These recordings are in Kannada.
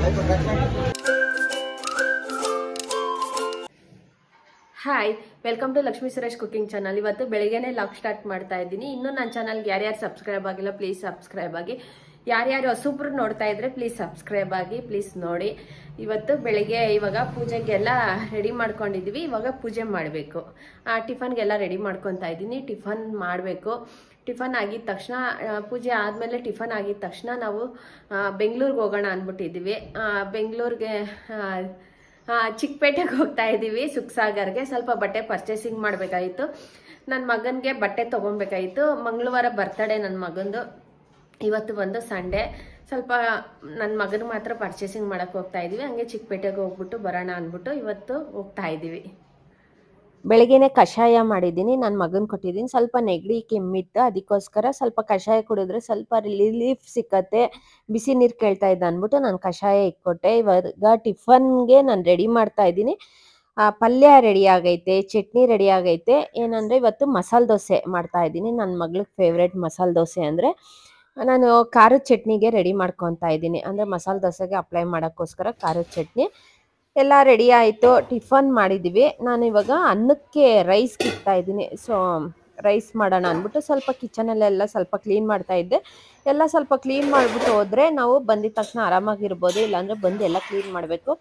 hi welcome to Lakshmi Suresh cooking channel ಇವತ್ತು ಬೆಳಿಗ್ಗೆನೆ ಲಾಗ್ ಸ್ಟಾರ್ಟ್ ಮಾಡ್ತಾ ಇದ್ದೀನಿ ಇನ್ನೂ ನನ್ನ ಚಾನಲ್ಗೆ ಯಾರ್ಯಾರು ಸಬ್ಸ್ಕ್ರೈಬ್ ಆಗಿಲ್ಲ ಪ್ಲೀಸ್ ಸಬ್ಸ್ಕ್ರೈಬ್ ಆಗಿ ಯಾರ್ಯಾರು ಹೊಸಬ್ರು ನೋಡ್ತಾ ಇದ್ರೆ ಪ್ಲೀಸ್ ಸಬ್ಸ್ಕ್ರೈಬ್ ಆಗಿ ಪ್ಲೀಸ್ ನೋಡಿ ಇವತ್ತು ಬೆಳಿಗ್ಗೆ ಇವಾಗ ಪೂಜೆಗೆಲ್ಲ ರೆಡಿ ಮಾಡ್ಕೊಂಡಿದ್ವಿ ಇವಾಗ ಪೂಜೆ ಮಾಡಬೇಕು ಟಿಫನ್ಗೆಲ್ಲ ರೆಡಿ ಮಾಡ್ಕೊತಾ ಇದ್ದೀನಿ ಟಿಫನ್ ಮಾಡಬೇಕು ಟಿಫನ್ ಆಗಿದ ತಕ್ಷಣ ಆ, ಪೂಜೆ ಆದಮೇಲೆ ಟಿಫನ್ ಆಗಿದ ತಕ್ಷಣ ನಾವು ಬೆಂಗಳೂರಿಗೆ ಹೋಗೋಣ ಅಂದ್ಬಿಟ್ಟಿದ್ವಿ ಬೆಂಗಳೂರಿಗೆ ಆ, ಚಿಕ್ಕಪೇಟೆಗೆ ಹೋಗ್ತಾ ಇದ್ದೀವಿ ಸುಖಸಾಗರ್ಗೆ ಸ್ವಲ್ಪ ಬಟ್ಟೆ ಪರ್ಚೇಸಿಂಗ್ ಮಾಡಬೇಕಾಗಿತ್ತು ನನ್ನ ಮಗನಿಗೆ ಬಟ್ಟೆ ತೊಗೊಬೇಕಾಗಿತ್ತು ಮಂಗಳವಾರ ಬರ್ತಡೇ ನನ್ನ ಮಗಂದು ಇವತ್ತು ಬಂದು ಸಂಡೇ ಸ್ವಲ್ಪ ನನ್ನ ಮಗನ ಮಾತ್ರ ಪರ್ಚೇಸಿಂಗ್ ಮಾಡಕ್ಕೆ ಹೋಗ್ತಾ ಇದ್ದೀವಿ ಹಂಗೆ ಚಿಕ್ಕಪೇಟೆಗೆ ಹೋಗ್ಬಿಟ್ಟು ಬರೋಣ ಅಂದ್ಬಿಟ್ಟು ಇವತ್ತು ಹೋಗ್ತಾ ಇದ್ದೀವಿ ಬೆಳಗ್ಗೆನೆ ಕಷಾಯ ಮಾಡಿದ್ದೀನಿ ನನ್ನ ಮಗನ್ ಕೊಟ್ಟಿದ್ದೀನಿ ಸ್ವಲ್ಪ ನೆಗಡಿ ಕೆಮ್ಮಿತ್ತು ಅದಕ್ಕೋಸ್ಕರ ಸ್ವಲ್ಪ ಕಷಾಯ ಕುಡಿದ್ರೆ ಸ್ವಲ್ಪ ರಿಲೀಫ್ ಸಿಕ್ಕತ್ತೆ ಬಿಸಿ ನೀರು ಕೇಳ್ತಾ ಇದ್ದ ಅಂದ್ಬಿಟ್ಟು ನಾನು ಕಷಾಯ ಇಕ್ಕೊಟ್ಟೆ ಇವಾಗ ಟಿಫನ್ಗೆ ನಾನು ರೆಡಿ ಮಾಡ್ತಾ ಇದ್ದೀನಿ ಆ, ಪಲ್ಯ ರೆಡಿ ಆಗೈತೆ ಚಟ್ನಿ ರೆಡಿ ಆಗೈತೆ ಏನಂದರೆ ಇವತ್ತು ಮಸಾಲೆ ದೋಸೆ ಮಾಡ್ತಾ ಇದ್ದೀನಿ ನನ್ನ ಮಗಳಿಗೆ ಫೇವ್ರೆಟ್ ಮಸಾಲೆ ದೋಸೆ ಅಂದರೆ ನಾನು ಖಾರದ ಚಟ್ನಿಗೆ ರೆಡಿ ಮಾಡ್ಕೊತಾ ಇದ್ದೀನಿ ಅಂದರೆ ಮಸಾಲೆ ದೋಸೆಗೆ ಅಪ್ಲೈ ಮಾಡೋಕ್ಕೋಸ್ಕರ ಖಾರದ ಚಟ್ನಿ ಎಲ್ಲ ರೆಡಿ ಆಯಿತು ಟಿಫನ್ ಮಾಡಿದ್ದೀವಿ ನಾನು ಇವಾಗ ಅನ್ನಕ್ಕೆ ರೈಸ್ ಇಕ್ತಾ ಇದ್ದೀನಿ ಸೊ ರೈಸ್ ಮಾಡೋಣ ಅಂದ್ಬಿಟ್ಟು ಸ್ವಲ್ಪ ಕಿಚನಲ್ಲೆಲ್ಲ ಸ್ವಲ್ಪ ಕ್ಲೀನ್ ಮಾಡ್ತಾ ಇದ್ದೆ ಎಲ್ಲ ಸ್ವಲ್ಪ ಕ್ಲೀನ್ ಮಾಡಿಬಿಟ್ಟು ಹೋದರೆ ನಾವು ಬಂದಿದ ತಕ್ಷಣ ಆರಾಮಾಗಿರ್ಬೋದು ಇಲ್ಲಾಂದರೆ ಬಂದು ಎಲ್ಲ ಕ್ಲೀನ್ ಮಾಡಬೇಕು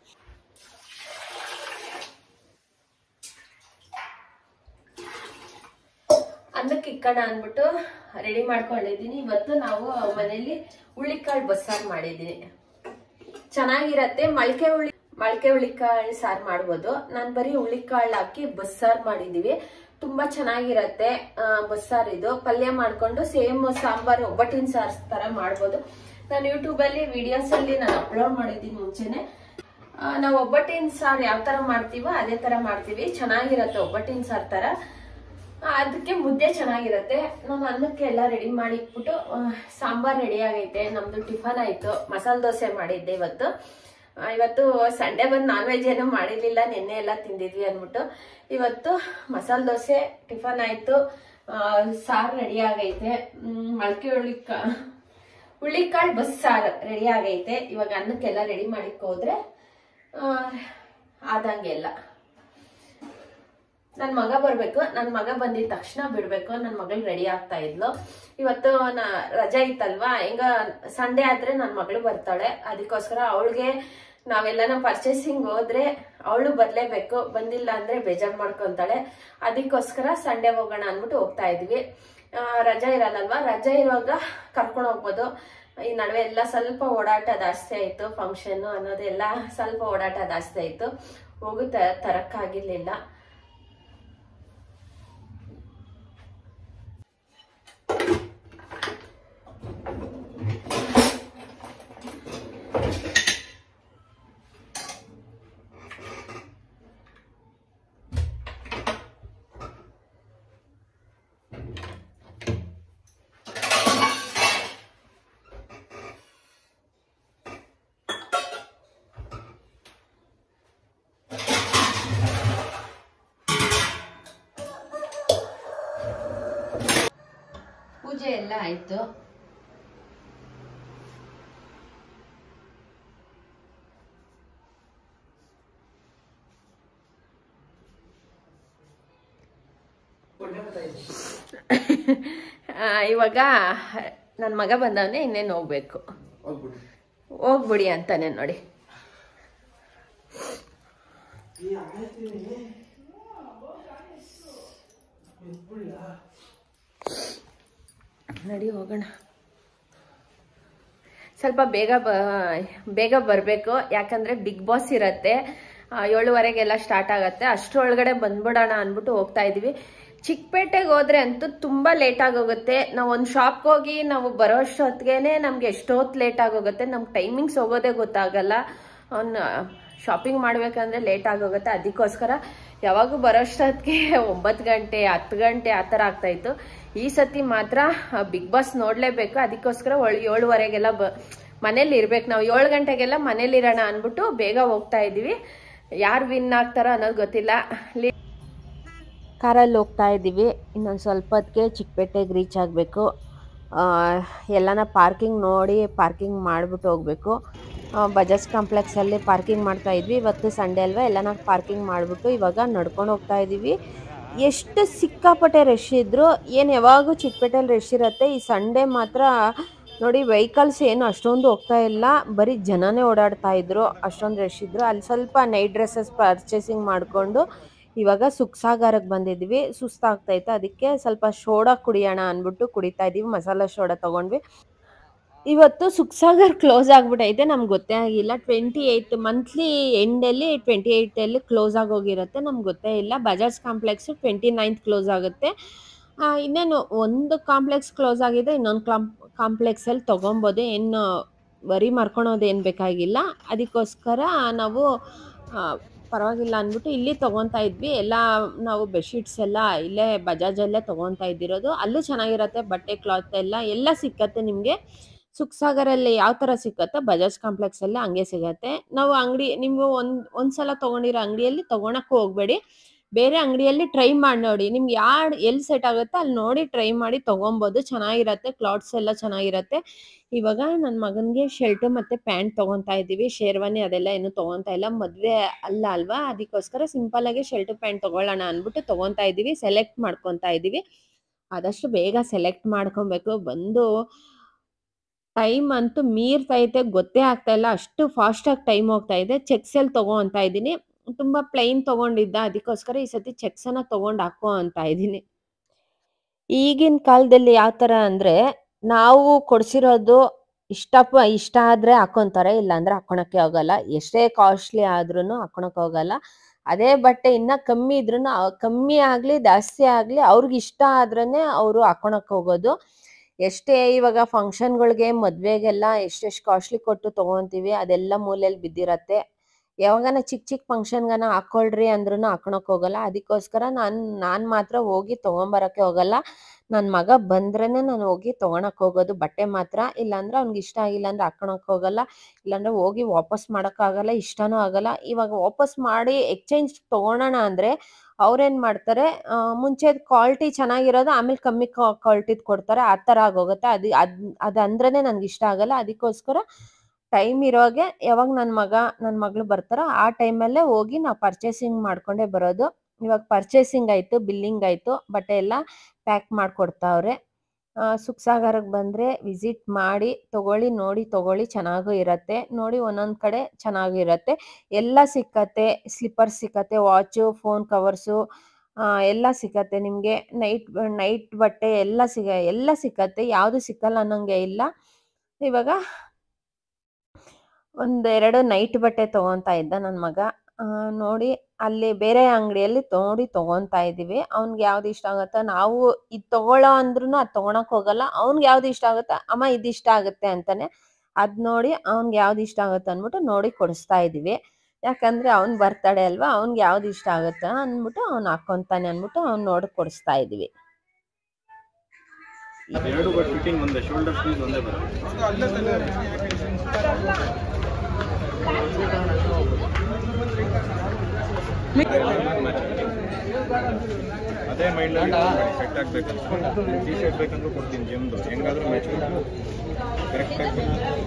ಅನ್ನಕ್ಕೆ ಇಕ್ಕಣ ಅಂದ್ಬಿಟ್ಟು ರೆಡಿ ಮಾಡ್ಕೊಂಡಿದ್ದೀನಿ ಇವತ್ತು ನಾವು ಮನೇಲಿ ಹುಳ್ಳಿಕಾಳು ಬಸ್ಸಾರು ಮಾಡಿದ್ದೀನಿ ಚೆನ್ನಾಗಿರತ್ತೆ ಮೊಳಕೆ ಹುಳಿ ಮೊಳಕೆ ಹುಳಿಕಾಳು ಸಾರು ಮಾಡ್ಬೋದು ನಾನು ಬರೀ ಹುಳಿಕಾಳು ಹಾಕಿ ಬಸ್ಸಾರು ಮಾಡಿದೀವಿ ತುಂಬಾ ಚೆನ್ನಾಗಿರತ್ತೆ ಆ, ಬಸ್ಸಾರು ಇದು ಪಲ್ಯ ಮಾಡ್ಕೊಂಡು ಸೇಮ್ ಸಾಂಬಾರು ಒಬ್ಬಟ್ಟಿನ ಸಾರು ತರ ಮಾಡ್ಬೋದು ನಾನು ಯೂಟ್ಯೂಬ್ ಅಲ್ಲಿ ವಿಡಿಯೋಸ್ ಅಲ್ಲಿ ನಾನು ಅಪ್ಲೋಡ್ ಮಾಡಿದ್ದೀನಿ ಮುಂಚೆನೆ ಆ, ನಾವು ಒಬ್ಬಟ್ಟಿನ ಸಾರು ಯಾವ ತರ ಮಾಡ್ತೀವೋ ಅದೇ ತರ ಮಾಡ್ತೀವಿ ಚೆನ್ನಾಗಿರತ್ತೆ ಒಬ್ಬಟ್ಟಿನ ಸಾರು ತರ ಆ, ಅದಕ್ಕೆ ಮುದ್ದೆ ಚೆನ್ನಾಗಿರತ್ತೆ ನಾನು ಅನ್ನಕ್ಕೆ ಎಲ್ಲ ರೆಡಿ ಮಾಡಿ ಇಟ್ಬಿಟ್ಟು ಆ, ಸಾಂಬಾರ್ ರೆಡಿ ಆಗೈತೆ ನಮ್ದು ಟಿಫನ್ ಆಯ್ತು ಮಸಾಲೆ ದೋಸೆ ಮಾಡಿದ್ದೆ ಇವತ್ತು ಆ, ಇವತ್ತು ಸಂಡೇ ಬಂದು ನಾನ್ ವೆಜ್ ಏನೂ ಮಾಡಿರ್ಲಿಲ್ಲ ನಿನ್ನೆ ಎಲ್ಲ ತಿಂದಿದ್ವಿ ಅಂದ್ಬಿಟ್ಟು ಇವತ್ತು ಮಸಾಲೆ ದೋಸೆ ಟಿಫನ್ ಆಯ್ತು ಆ, ಸಾರು ರೆಡಿ ಆಗೈತೆ ಮ್, ಮೊಳಕೆ ಹುಳಿಕ ಹುಳ್ಳಿಕಾಳು ಬಸ್ ಸಾರು ರೆಡಿ ಆಗೈತೆ ಇವಾಗ ಅನ್ನಕ್ಕೆಲ್ಲ ರೆಡಿ ಮಾಡಿಕ್ ಹೋದ್ರೆ ಆ, ಆದಂಗೆಲ್ಲ ನನ್ ಮಗ ಬರ್ಬೇಕು ನನ್ ಮಗ ಬಂದಿದ ತಕ್ಷಣ ಬಿಡ್ಬೇಕು ನನ್ ಮಗಳು ರೆಡಿ ಆಗ್ತಾ ಇದ್ಲು ಇವತ್ತು ನಾ ರಜಾ ಇತ್ತಲ್ವಾ ಹಿಂಗ ಸಂಡೇ ಆದ್ರೆ ನನ್ ಮಗಳು ಬರ್ತಾಳೆ ಅದಕ್ಕೋಸ್ಕರ ಅವಳಿಗೆ ನಾವೆಲ್ಲನ ಪರ್ಚೇಸಿಂಗ್ ಹೋದ್ರೆ ಅವಳು ಬರ್ಲೇಬೇಕು ಬಂದಿಲ್ಲ ಅಂದ್ರೆ ಬೇಜಾರ್ ಮಾಡ್ಕೊಂತಾಳೆ ಅದಕ್ಕೋಸ್ಕರ ಸಂಡೇ ಹೋಗೋಣ ಅಂದ್ಬಿಟ್ಟು ಹೋಗ್ತಾ ಇದ್ವಿ ಆ, ರಜಾ ಇರಲ್ಲಲ್ವಾ ರಜಾ ಇರುವಾಗ ಕರ್ಕೊಂಡು ಹೋಗ್ಬೋದು ಈ ನಡುವೆ ಎಲ್ಲ ಸ್ವಲ್ಪ ಓಡಾಟ ಜಾಸ್ತಿ ಆಯ್ತು ಫಂಕ್ಷನ್ ಅನ್ನೋದೆಲ್ಲ ಸ್ವಲ್ಪ ಓಡಾಟ ಜಾಸ್ತಿ ಆಯ್ತು ಹೋಗು ತ- ತರಕ್ಕಾಗಿರ್ಲಿಲ್ಲ ಪೂಜೆ ಎಲ್ಲ ಆಯ್ತು ಆ, ಇವಾಗ ನನ್ನ ಮಗ ಬಂದವನೇ ಇನ್ನೇನು ಹೋಗ್ಬೇಕು ಹೋಗ್ಬಿಡಿ ಅಂತಾನೆ ನೋಡಿ ನಡಿ ಹೋಗೋಣ ಸ್ವಲ್ಪ ಬೇಗ ಬ ಬೇಗ ಬರಬೇಕು ಯಾಕಂದ್ರೆ ಬಿಗ್ ಬಾಸ್ ಇರತ್ತೆ ಆ, ಏಳುವರೆಗೆಲ್ಲ ಸ್ಟಾರ್ಟ್ ಆಗತ್ತೆ ಅಷ್ಟರೊಳಗಡೆ ಬಂದ್ಬಿಡೋಣ ಅಂದ್ಬಿಟ್ಟು ಹೋಗ್ತಾ ಇದೀವಿ ಚಿಕ್ಕಪೇಟೆಗೆ ಹೋದ್ರೆ ಅಂತೂ ತುಂಬಾ ಲೇಟ್ ಆಗೋಗುತ್ತೆ ನಾವು ಒಂದು ಶಾಪ್ಗೆ ಹೋಗಿ ನಾವು ಬರೋ ಅಷ್ಟೊತ್ತಿಗೆನೆ ನಮ್ಗೆ ಎಷ್ಟೊತ್ತು ಲೇಟ್ ಆಗೋಗುತ್ತೆ ನಮ್ಗೆ ಟೈಮಿಂಗ್ಸ್ ಹೋಗೋದೇ ಗೊತ್ತಾಗಲ್ಲ ಅವ್ನು ಶಾಪಿಂಗ್ ಮಾಡ್ಬೇಕಂದ್ರೆ ಲೇಟ್ ಆಗೋಗುತ್ತೆ ಅದಕ್ಕೋಸ್ಕರ ಯಾವಾಗೂ ಬರೋಷ್ಟೊತ್ತಿಗೆ ಒಂಬತ್ತು ಗಂಟೆ ಹತ್ತು ಗಂಟೆ ಆ ಥರ ಆಗ್ತಾಯಿತ್ತು ಈ ಸತಿ ಮಾತ್ರ ಬಿಗ್ ಬಾಸ್ ನೋಡಲೇಬೇಕು ಅದಕ್ಕೋಸ್ಕರ ಒಳ್ ಏಳುವರೆಗೆಲ್ಲ ಬ ಮನೇಲಿ ಇರ್ಬೇಕು ನಾವು ಏಳು ಗಂಟೆಗೆಲ್ಲ ಮನೇಲಿ ಇರೋಣ ಅಂದ್ಬಿಟ್ಟು ಬೇಗ ಹೋಗ್ತಾ ಇದೀವಿ ಯಾರು ವಿನ್ ಆಗ್ತಾರೋ ಅನ್ನೋದು ಗೊತ್ತಿಲ್ಲ ಕಾರಲ್ಲಿ ಹೋಗ್ತಾ ಇದ್ದೀವಿ ಇನ್ನೊಂದು ಸ್ವಲ್ಪ ಹೊತ್ತಿಗೆ ಚಿಕ್ಕಪೇಟೆಗೆ ರೀಚ್ ಆಗಬೇಕು ಎಲ್ಲನ ಪಾರ್ಕಿಂಗ್ ನೋಡಿ ಪಾರ್ಕಿಂಗ್ ಮಾಡಿಬಿಟ್ಟು ಹೋಗಬೇಕು ಆ, ಬಜಾಜ್ ಕಾಂಪ್ಲೆಕ್ಸಲ್ಲಿ ಪಾರ್ಕಿಂಗ್ ಮಾಡ್ತಾ ಇದ್ವಿ ಇವತ್ತು ಸಂಡೇ ಅಲ್ವಾ ಎಲ್ಲ ನಾವು ಪಾರ್ಕಿಂಗ್ ಮಾಡಿಬಿಟ್ಟು ಇವಾಗ ನಡ್ಕೊಂಡು ಹೋಗ್ತಾ ಇದ್ದೀವಿ ಎಷ್ಟು ಸಿಕ್ಕಾಪಟ್ಟೆ ರಶ್ ಇದ್ದರು ಏನು ಯಾವಾಗೂ ಚಿಕ್ಕಪೇಟೆಯಲ್ಲಿ ರಶ್ ಇರುತ್ತೆ ಈ ಸಂಡೇ ಮಾತ್ರ ನೋಡಿ ವೆಹಿಕಲ್ಸ್ ಏನು ಅಷ್ಟೊಂದು ಹೋಗ್ತಾ ಇಲ್ಲ ಬರೀ ಜನನೇ ಓಡಾಡ್ತಾ ಇದ್ರು ಅಷ್ಟೊಂದು ರಶ್ ಇದ್ರು ಅಲ್ಲಿ ಸ್ವಲ್ಪ ನೈಟ್ ಡ್ರೆಸ್ಸಸ್ ಪರ್ಚೇಸಿಂಗ್ ಮಾಡಿಕೊಂಡು ಇವಾಗ ಸುಕ್ಸಾಗಾರಕ್ಕೆ ಬಂದಿದ್ವಿ ಸುಸ್ತಾಗ್ತೈತೆ ಅದಕ್ಕೆ ಸ್ವಲ್ಪ ಸೋಡಾ ಕುಡಿಯೋಣ ಅಂದ್ಬಿಟ್ಟು ಕುಡಿತಾ ಇದ್ದೀವಿ ಮಸಾಲ ಸೋಡಾ ತೊಗೊಂಡ್ವಿ ಇವತ್ತು ಸುಕ್ಸಾಗರ್ ಕ್ಲೋಸ್ ಆಗ್ಬಿಟ್ಟೈತೆ ನಮ್ಗೆ ಗೊತ್ತೇ ಆಗಿಲ್ಲ ಟ್ವೆಂಟಿ ಏಯ್ಟ್ ಮಂತ್ಲಿ ಎಂಡಲ್ಲಿ ಟ್ವೆಂಟಿ ಏಯ್ಟಲ್ಲಿ ಕ್ಲೋಸ್ ಆಗೋಗಿರುತ್ತೆ ನಮ್ಗೆ ಗೊತ್ತೇ ಇಲ್ಲ Bajaj complex twenty ninth close ಆಗುತ್ತೆ ಆ, ಇನ್ನೇನು ಒಂದು ಕಾಂಪ್ಲೆಕ್ಸ್ ಕ್ಲೋಸ್ ಆಗಿದೆ ಇನ್ನೊಂದು ಕಾಂಪ್ ಕಾಂಪ್ಲೆಕ್ಸಲ್ಲಿ ತೊಗೊಬೋದು ಏನು ವರಿ ಮಾಡ್ಕೊಳೋದು ಏನು ಬೇಕಾಗಿಲ್ಲ ಅದಕ್ಕೋಸ್ಕರ ನಾವು ಆ, ಪರವಾಗಿಲ್ಲ ಅಂದ್ಬಿಟ್ಟು ಇಲ್ಲಿ ತೊಗೊತಾ ಇದ್ವಿ ಎಲ್ಲ ನಾವು ಬೆಡ್ಶೀಟ್ಸ್ ಎಲ್ಲ ಇಲ್ಲೇ ಬಜಾಜಲ್ಲೇ ತೊಗೊತಾ ಇದ್ದಿರೋದು ಅಲ್ಲೂ ಚೆನ್ನಾಗಿರತ್ತೆ ಬಟ್ಟೆ ಕ್ಲಾತ್ ಎಲ್ಲ ಎಲ್ಲ ಸಿಕ್ಕತ್ತೆ ನಿಮಗೆ ಸುಕ್ಸಾಗರಲ್ಲಿ ಯಾವ ಥರ ಸಿಕ್ಕತ್ತೆ ಬಜಾಜ್ ಕಾಂಪ್ಲೆಕ್ಸಲ್ಲಿ ಹಂಗೆ ಸಿಗತ್ತೆ ನಾವು ಅಂಗಡಿ ನೀವು ಒಂದು ಒಂದು ಸಲ ತೊಗೊಂಡಿರೋ ಅಂಗಡಿಯಲ್ಲಿ ತೊಗೊಳಕ್ಕೂ ಹೋಗಬೇಡಿ ಬೇರೆ ಅಂಗಡಿಯಲ್ಲಿ ಟ್ರೈ ಮಾಡಿ ನೋಡಿ ನಿಮ್ಗೆ ಯಾರು ಎಲ್ಲಿ ಸೆಟ್ ಆಗುತ್ತೆ ಅಲ್ಲಿ ನೋಡಿ ಟ್ರೈ ಮಾಡಿ ತೊಗೊಬೋದು ಚೆನ್ನಾಗಿರತ್ತೆ ಕ್ಲಾತ್ಸ್ ಎಲ್ಲ ಚೆನ್ನಾಗಿರತ್ತೆ ಇವಾಗ ನನ್ನ ಮಗನಿಗೆ ಶರ್ಟು ಮತ್ತು ಪ್ಯಾಂಟ್ ತೊಗೊತಾ ಇದ್ದೀವಿ ಶೇರ್ವಾನಿ ಅದೆಲ್ಲ ಏನು ತೊಗೊತಾ ಇಲ್ಲ ಮದುವೆ ಅಲ್ಲ ಅಲ್ವಾ ಅದಕ್ಕೋಸ್ಕರ ಸಿಂಪಲ್ಲಾಗಿ ಶರ್ಟು ಪ್ಯಾಂಟ್ ತೊಗೊಳ್ಳೋಣ ಅಂದ್ಬಿಟ್ಟು ತೊಗೊತಾ ಇದ್ದೀವಿ ಸೆಲೆಕ್ಟ್ ಮಾಡ್ಕೊತಾ ಇದ್ದೀವಿ ಆದಷ್ಟು ಬೇಗ ಸೆಲೆಕ್ಟ್ ಮಾಡ್ಕೊಬೇಕು ಬಂದು ಟೈಮ್ ಅಂತೂ ಮೀರ್ತೈತೆ ಗೊತ್ತೇ ಆಗ್ತಾ ಇಲ್ಲ ಅಷ್ಟು ಫಾಸ್ಟಾಗಿ ಟೈಮ್ ಹೋಗ್ತಾ ಇದೆ ಚೆಕ್ಸಲ್ಲಿ ತಗೋ ಅಂತ ಇದ್ದೀನಿ ತುಂಬ ಪ್ಲೈನ್ ತೊಗೊಂಡಿದ್ದ ಅದಕ್ಕೋಸ್ಕರ ಈ ಸತಿ ಚೆಕ್ಸನ್ನು ತೊಗೊಂಡು ಹಾಕೋ ಅಂತ ಇದ್ದೀನಿ ಈಗಿನ ಕಾಲದಲ್ಲಿ ಯಾವ ಥರ ಅಂದರೆ ನಾವು ಕೊಡಿಸಿರೋದು ಇಷ್ಟ ಪ ಇಷ್ಟ ಆದರೆ ಹಾಕ್ಕೊಂತಾರೆ ಇಲ್ಲಾಂದ್ರೆ ಹಾಕ್ಕೊಳಕ್ಕೆ ಹೋಗಲ್ಲ ಎಷ್ಟೇ ಕಾಸ್ಟ್ಲಿ ಆದ್ರೂ ಹಾಕ್ಕೊಳಕ್ಕೆ ಹೋಗಲ್ಲ ಅದೇ ಬಟ್ಟೆ ಇನ್ನೂ ಕಮ್ಮಿ ಇದ್ರೂ ಕಮ್ಮಿ ಆಗಲಿ ಜಾಸ್ತಿ ಆಗಲಿ ಅವ್ರಿಗೆ ಇಷ್ಟ ಆದ್ರೇ ಅವರು ಹಾಕ್ಕೊಳಕ್ಕೆ ಹೋಗೋದು ಎಷ್ಟೇ ಇವಾಗ ಫಂಕ್ಷನ್ಗಳಿಗೆ ಮದುವೆಗೆಲ್ಲ ಎಷ್ಟೆಷ್ಟು ಕಾಸ್ಟ್ಲಿ ಕೊಟ್ಟು ತೊಗೊತೀವಿ ಅದೆಲ್ಲ ಮೂಲೆಯಲ್ಲಿ ಬಿದ್ದಿರತ್ತೆ ಯಾವಾಗನ ಚಿಕ್ಕ ಚಿಕ್ಕ ಫಂಕ್ಷನ್ಗನ ಹಾಕ್ಕೊಳ್ರಿ ಅಂದ್ರೂ ಹಾಕೊಳಕ್ಕೆ ಹೋಗಲ್ಲ ಅದಕ್ಕೋಸ್ಕರ ನಾನು ನಾನು ಮಾತ್ರ ಹೋಗಿ ತೊಗೊಂಬರಕ್ಕೆ ಹೋಗಲ್ಲ ನನ್ನ ಮಗ ಬಂದ್ರೇ ನಾನು ಹೋಗಿ ತೊಗೊಳಕ್ಕೆ ಹೋಗೋದು ಬಟ್ಟೆ ಮಾತ್ರ ಇಲ್ಲಾಂದ್ರೆ ಅವ್ನಿಗೆ ಇಷ್ಟ ಆಗಿಲ್ಲ ಅಂದ್ರೆ ಹಾಕೊಳಕ್ಕೆ ಹೋಗಲ್ಲ ಇಲ್ಲಾಂದ್ರೆ ಹೋಗಿ ವಾಪಸ್ ಮಾಡೋಕ್ಕಾಗಲ್ಲ ಇಷ್ಟನೂ ಆಗಲ್ಲ ಇವಾಗ ವಾಪಸ್ ಮಾಡಿ ಎಕ್ಸ್ಚೇಂಜ್ ತೊಗೊಳೋಣ ಅಂದರೆ ಅವ್ರೇನು ಮಾಡ್ತಾರೆ ಆ, ಮುಂಚೆ ಕ್ವಾಲಿಟಿ ಚೆನ್ನಾಗಿರೋದು ಆಮೇಲೆ ಕಮ್ಮಿ ಕ್ವಾಲಿಟಿದು ಕೊಡ್ತಾರೆ ಆ ಥರ ಆಗೋಗುತ್ತೆ ಅದು ಅದು ಅದು ಅಂದ್ರೇ ನನಗೆ ಇಷ್ಟ ಆಗಲ್ಲ ಅದಕ್ಕೋಸ್ಕರ ಟೈಮ್ ಇರೋಗೆ ಯಾವಾಗ ನನ್ನ ಮಗ ನನ್ನ ಮಗಳು ಬರ್ತಾರೋ ಆ ಟೈಮಲ್ಲೇ ಹೋಗಿ ನಾವು ಪರ್ಚೇಸಿಂಗ್ ಮಾಡ್ಕೊಂಡೇ ಬರೋದು ಇವಾಗ ಪರ್ಚೇಸಿಂಗ್ ಆಯಿತು ಬಿಲ್ಲಿಂಗ್ ಆಯಿತು ಬಟ್ಟೆ ಎಲ್ಲ ಪ್ಯಾಕ್ ಮಾಡಿಕೊಡ್ತಾವ್ರೆ ಸುಕ್ಸಾಗರಕ್ಕೆ ಬಂದರೆ ವಿಸಿಟ್ ಮಾಡಿ ತೊಗೊಳ್ಳಿ ನೋಡಿ ತೊಗೊಳ್ಳಿ ಚೆನ್ನಾಗೂ ಇರತ್ತೆ ನೋಡಿ ಒಂದೊಂದು ಕಡೆ ಚೆನ್ನಾಗಿರತ್ತೆ ಎಲ್ಲ ಸಿಕ್ಕತ್ತೆ ಸ್ಲಿಪ್ಪರ್ಸ್ ಸಿಕ್ಕತ್ತೆ ವಾಚು ಫೋನ್ ಕವರ್ಸು ಎಲ್ಲ ಸಿಕ್ಕತ್ತೆ ನಿಮಗೆ ನೈಟ್ ನೈಟ್ ಬಟ್ಟೆ ಎಲ್ಲ ಸಿಗ ಎಲ್ಲ ಸಿಕ್ಕತ್ತೆ ಯಾವುದು ಸಿಕ್ಕಲ್ಲ ಅನ್ನೋಂಗೆ ಇಲ್ಲ ಇವಾಗ ಒಂದೆರಡು ನೈಟ್ ಬಟ್ಟೆ ತೊಗೊತಾ ಇದ್ದ ನನ್ನ ಮಗ ಆ, ನೋಡಿ ಅಲ್ಲಿ ಬೇರೆ ಅಂಗಡಿಯಲ್ಲಿ ನೋಡಿ ತೊಗೊತಾ ಇದ್ದೀವಿ ಅವ್ನಿಗೆ ಯಾವ್ದು ಇಷ್ಟ ಆಗುತ್ತೋ ನಾವು ಇದು ತೊಗೊಳ್ಳೋ ಅಂದ್ರೂ ಅದು ತೊಗೊಳಕ್ ಹೋಗಲ್ಲ ಅವ್ನಿಗೆ ಯಾವ್ದು ಇಷ್ಟ ಆಗುತ್ತೋ ಅಮ್ಮ ಇದು ಇಷ್ಟ ಆಗುತ್ತೆ ಅಂತಾನೆ ಅದು ನೋಡಿ ಅವ್ನಿಗೆ ಯಾವ್ದು ಇಷ್ಟ ಆಗುತ್ತೆ ಅಂದ್ಬಿಟ್ಟು ನೋಡಿ ಕೊಡಿಸ್ತಾ ಇದ್ದೀವಿ ಯಾಕಂದರೆ ಅವ್ನು ಬರ್ತಡೆ ಅಲ್ವಾ ಅವ್ನಿಗೆ ಯಾವ್ದು ಇಷ್ಟ ಆಗುತ್ತೋ ಅಂದ್ಬಿಟ್ಟು ಅವ್ನು ಹಾಕ್ಕೊಂತಾನೆ ಅಂದ್ಬಿಟ್ಟು ಅವ್ನು ನೋಡಿ ಕೊಡಿಸ್ತಾ ಇದ್ದೀವಿ ಎರಡು ಬಟ್ ಫಿಟ್ಟಿಂಗ್ ಒಂದೇ ಶೋಲ್ಡರ್ ಸ್ಲೀವ್ ಒಂದೇ ಬರುತ್ತೆ ಅದೇ ಮೈಂಡಲ್ಲಿ ಸೆಟ್ ಆಗ್ಬೇಕಂತ ಟಿ ಶರ್ಟ್ ಬೇಕಂದ್ರೂ ಕೊಡ್ತೀನಿ ಜಿಮ್ದು ಹೆಂಗಾದ್ರೂ ಮ್ಯಾಚ್ ಕರೆಕ್ಟಾಗಿ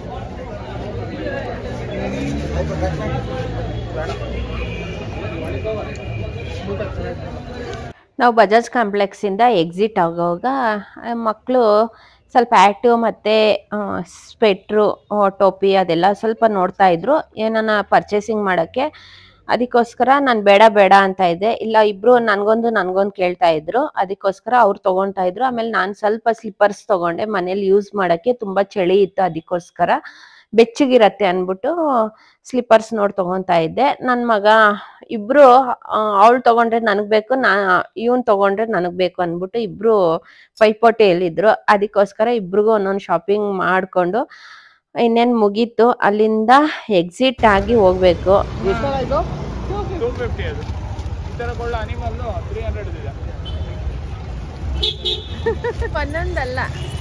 ನಾವು ಬಜಾಜ್ ಕಾಂಪ್ಲೆಕ್ಸಿಂದ ಎಕ್ಸಿಟ್ ಆಗುವಾಗ ಮಕ್ಕಳು ಸ್ವಲ್ಪ ಆ್ಯಕ್ಟಿವ್ ಮತ್ತು ಸ್ವೆಟ್ರು ಟೋಪಿ ಅದೆಲ್ಲ ಸ್ವಲ್ಪ ನೋಡ್ತಾ ಇದ್ರು ಏನನ್ನ ಪರ್ಚೇಸಿಂಗ್ ಮಾಡೋಕ್ಕೆ ಅದಕ್ಕೋಸ್ಕರ ನಾನು ಬೇಡ ಬೇಡ ಅಂತ ಇದ್ದೆ ಇಲ್ಲ ಇಬ್ರು ನನಗೊಂದು ನನಗೊಂದು ಕೇಳ್ತಾ ಇದ್ರು ಅದಕ್ಕೋಸ್ಕರ ಅವ್ರು ತೊಗೊಳ್ತಾ ಇದ್ರು ಆಮೇಲೆ ನಾನು ಸ್ವಲ್ಪ ಸ್ಲಿಪ್ಪರ್ಸ್ ತೊಗೊಂಡೆ ಮನೇಲಿ ಯೂಸ್ ಮಾಡೋಕ್ಕೆ ತುಂಬ ಚಳಿ ಇತ್ತು ಅದಕ್ಕೋಸ್ಕರ ಬೆಚ್ಚಗಿರತ್ತೆ ಅಂದ್ಬಿಟ್ಟು ಸ್ಲಿಪ್ಪರ್ಸ್ ನೋಡಿ ತೊಗೊತಾ ಇದ್ದೆ ನನ್ನ ಮಗ ಇಬ್ರು ಅವಳು ತಗೊಂಡ್ರೆ ನನಗೆ ಬೇಕು ನಾ ಇವನ್ ತಗೊಂಡ್ರೆ ನನಗೆ ಬೇಕು ಅಂದ್ಬಿಟ್ಟು ಇಬ್ರು ಪೈಪೋಟಿಯಲ್ಲಿದ್ರು ಅದಕ್ಕೋಸ್ಕರ ಇಬ್ರಿಗೂ ಒಂದೊಂದು ಶಾಪಿಂಗ್ ಮಾಡಿಕೊಂಡು ಇನ್ನೇನು ಮುಗೀತು ಅಲ್ಲಿಂದ ಎಕ್ಸಿಟ್ ಆಗಿ ಹೋಗ್ಬೇಕು ಟೂ ಫಿಫ್ಟಿ ಅದು ಈ ಥರ ಕೊಳ್ಳೋ ಅನಿಮಲ್ಲು ತ್ರೀ ಹಂಡ್ರೆಡ್ ಇದೆ ಒಂದೊಂದಲ್ಲ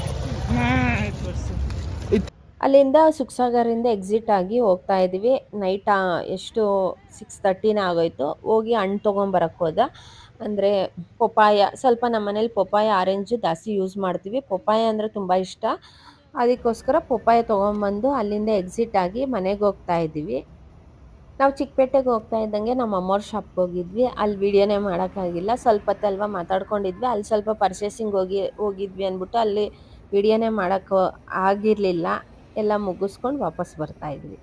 ಅಲ್ಲಿಂದ ಸುಕ್ಸಾಗರಿಂದ ಎಕ್ಸಿಟ್ ಆಗಿ ಹೋಗ್ತಾ ಇದ್ದೀವಿ ನೈಟ್ ಎಷ್ಟು ಸಿಕ್ಸ್ ತರ್ಟಿನೇ ಆಗೋಯ್ತು ಹೋಗಿ ಹಣ್ಣು ತೊಗೊಂಬರಕ್ಕೆ ಹೋದ ಅಂದರೆ ಪೊಪಾಯ ಸ್ವಲ್ಪ ನಮ್ಮ ಮನೇಲಿ ಪೊಪಾಯ ಆರೆಂಜು ಜಾಸ್ತಿ ಯೂಸ್ ಮಾಡ್ತೀವಿ ಪೊಪಾಯ ಅಂದರೆ ತುಂಬ ಇಷ್ಟ ಅದಕ್ಕೋಸ್ಕರ ಪಪ್ಪಾಯ ತೊಗೊಂಬಂದು ಅಲ್ಲಿಂದ ಎಕ್ಸಿಟ್ ಆಗಿ ಮನೆಗೆ ಹೋಗ್ತಾ ಇದ್ದೀವಿ ನಾವು ಚಿಕ್ಕಪೇಟೆಗೆ ಹೋಗ್ತಾ ಇದ್ದಂಗೆ ನಮ್ಮ ಅಮ್ಮವ್ರ ಶಾಪ್ಗೆ ಹೋಗಿದ್ವಿ ಅಲ್ಲಿ ವಿಡಿಯೋನೇ ಮಾಡೋಕ್ಕಾಗಿಲ್ಲ ಸ್ವಲ್ಪ ಹೊತ್ತಲ್ವ ಮಾತಾಡ್ಕೊಂಡಿದ್ವಿ ಅಲ್ಲಿ ಸ್ವಲ್ಪ ಪರ್ಚೇಸಿಂಗ್ ಹೋಗಿ ಹೋಗಿದ್ವಿ ಅಂದ್ಬಿಟ್ಟು ಅಲ್ಲಿ ವಿಡಿಯೋನೇ ಮಾಡೋಕ್ಕೆ ಆಗಿರಲಿಲ್ಲ ಎಲ್ಲ ಮುಗಿಸ್ಕೊಂಡು ವಾಪಸ್ ಬರ್ತಾ ಇದ್ವಿ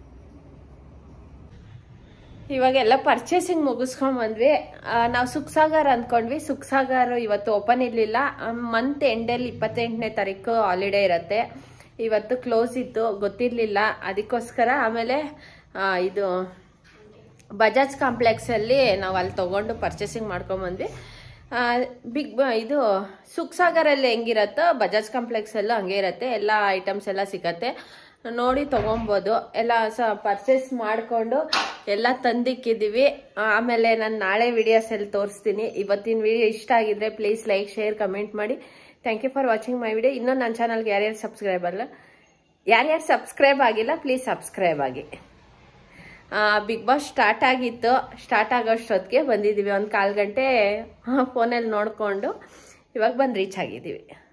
ಇವಾಗೆಲ್ಲ ಪರ್ಚೇಸಿಂಗ್ ಮುಗಿಸ್ಕೊಂಡ್ ಬಂದ್ವಿ ನಾವು ಸುಕ್ಸಾಗರ್ ಅಂದ್ಕೊಂಡ್ವಿ ಸುಕ್ಸಾಗರ್ ಇವತ್ತು ಓಪನ್ ಇರಲಿಲ್ಲ ಮಂತ್ ಎಂಡಲ್ಲಿ ಇಪ್ಪತ್ತೆಂಟನೇ ತಾರೀಕು ಹಾಲಿಡೇ ಇರುತ್ತೆ ಇವತ್ತು ಕ್ಲೋಸ್ ಇತ್ತು ಗೊತ್ತಿರಲಿಲ್ಲ ಅದಕ್ಕೋಸ್ಕರ ಆಮೇಲೆ ಆ, ಇದು ಬಜಾಜ್ ಕಾಂಪ್ಲೆಕ್ಸಲ್ಲಿ ನಾವು ಅಲ್ಲಿ ತೊಗೊಂಡು ಪರ್ಚೇಸಿಂಗ್ ಮಾಡ್ಕೊಂಬಂದ್ವಿ ಬಿಗ್ ಬ ಇದು ಸುಕ್ಸಾಗರಲ್ಲಿ ಹೆಂಗಿರತ್ತೋ ಬಜಾಜ್ ಕಾಂಪ್ಲೆಕ್ಸಲ್ಲೂ ಹಂಗೆ ಇರುತ್ತೆ ಎಲ್ಲ ಐಟಮ್ಸ್ ಎಲ್ಲ ಸಿಗತ್ತೆ ನೋಡಿ ತೊಗೊಬೋದು ಎಲ್ಲ ಸ ಪರ್ಚೇಸ್ ಮಾಡಿಕೊಂಡು ಎಲ್ಲ ತಂದಿಕ್ಕಿದ್ದೀವಿ ಆಮೇಲೆ ನಾನು ನಾಳೆ ವಿಡಿಯೋಸಲ್ಲಿ ತೋರಿಸ್ತೀನಿ ಇವತ್ತಿನ ವಿಡಿಯೋ ಇಷ್ಟ ಆಗಿದ್ರೆ ಪ್ಲೀಸ್ ಲೈಕ್ ಶೇರ್ ಕಮೆಂಟ್ ಮಾಡಿ thank you for watching my video ಇನ್ನೂ ನನ್ನ ಚಾನಲ್ಗೆ ಯಾರ್ಯಾರು ಸಬ್ಸ್ಕ್ರೈಬ್ ಆಗಲ್ಲ ಯಾರ್ಯಾರು ಸಬ್ಸ್ಕ್ರೈಬ್ ಆಗಿಲ್ಲ ಪ್ಲೀಸ್ ಸಬ್ಸ್ಕ್ರೈಬ್ ಆಗಿ ಬಿಗ್ ಬಾಸ್ ಸ್ಟಾರ್ಟ್ ಆಗಿತ್ತು ಸ್ಟಾರ್ಟ್ ಆಗೋಷ್ಟೊತ್ತಿಗೆ ಬಂದಿದ್ದೀವಿ ಒಂದು ಕಾಲು ಗಂಟೆ ಫೋನಲ್ಲಿ ನೋಡಿಕೊಂಡು ಇವಾಗ ಬಂದು ರೀಚ್ ಆಗಿದ್ದೀವಿ